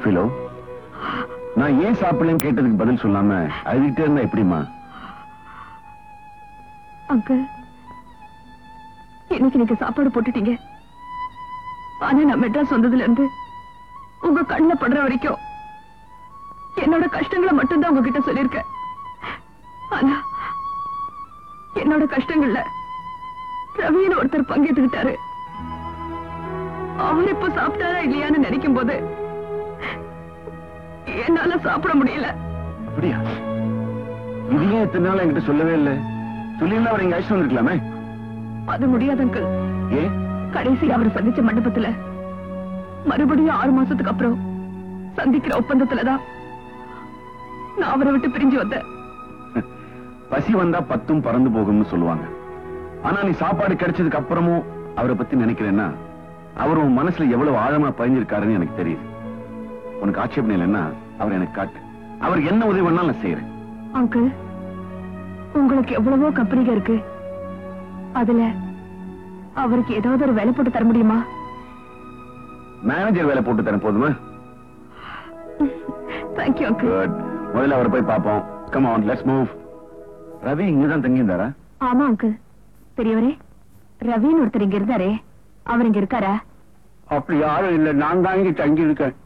below நான் ஏன் சாப்பிடலன்னு கேட்டதுக்கு பதில் சொல்லாம அழுதுகிட்டே இருந்தா எப்படிமா அங்கிள் இன்னைக்கு நீங்க சாப்பாடு போட்டுட்டீங்க ஆனா நான் மெட்ராஸ் வந்ததுல இருந்து உங்க கண்ணுல படுற வரைக்கும் என்னோட கஷ்டங்களை மட்டும்தான் உங்ககிட்ட சொல்லியிருக்கேன் ஆனா என்னோட கஷ்டங்கள்ல ரவின்னு ஒருத்தர் பங்கேற்றுக்கிட்டாரு அவர் இப்ப சாப்பிட்டாரா இல்லையான்னு நினைக்கும் போது என்னால சாப்பிட முடியல அப்படியா இது ஏன் இத்தனை நாள் என்கிட்ட சொல்லவே இல்லை சொல்லியிருந்தா அவர் இங்க அழைச்சிட்டு வந்திருக்கலாமே அது முடியாது அங்கிள் ஏன் கடைசி அவரை சந்திச்ச மண்டபத்துல மறுபடியும் ஆறு மாசத்துக்கு அப்புறம் சந்திக்கிற ஒப்பந்தத்துலதான் நான் அவரை விட்டு பிரிஞ்சு வந்தேன் பசி வந்தா பத்தும் பறந்து போகும்னு சொல்லுவாங்க ஆனா நீ சாப்பாடு கிடைச்சதுக்கு அப்புறமும் அவரை பத்தி நினைக்கிறேன்னா அவர் உன் மனசுல எவ்வளவு ஆழமா பதிஞ்சிருக்காருன்னு எனக்கு தெரியுது உனக்கு ஆட்சேபணம் இல்லைன்னா அவர் எனக்கு காட்டு அவர் என்ன உதவி பண்ணாலும் நான் செய்யறேன் அங்கிள் உங்களுக்கு எவ்வளவோ கம்பெனிங்க இருக்கு அதுல அவருக்கு ஏதாவது ஒரு வேலை போட்டு தர முடியுமா மேனேஜர் வேலை போட்டு தரேன் போதுமா தேங்க்யூ அங்கிள் குட் முதல்ல அவரை போய் பார்ப்போம் come on let's move Ravi இங்கதான் தங்கியிருந்தாரா ஆமா அங்கிள் பெரியவரே ரவின்னு ஒருத்தர் இங்க இருந்தாரே அவர் இங்க இருக்காரா அப்படி யாரும் இல்ல நான் தான் இங்க தங்கி இருக்கேன்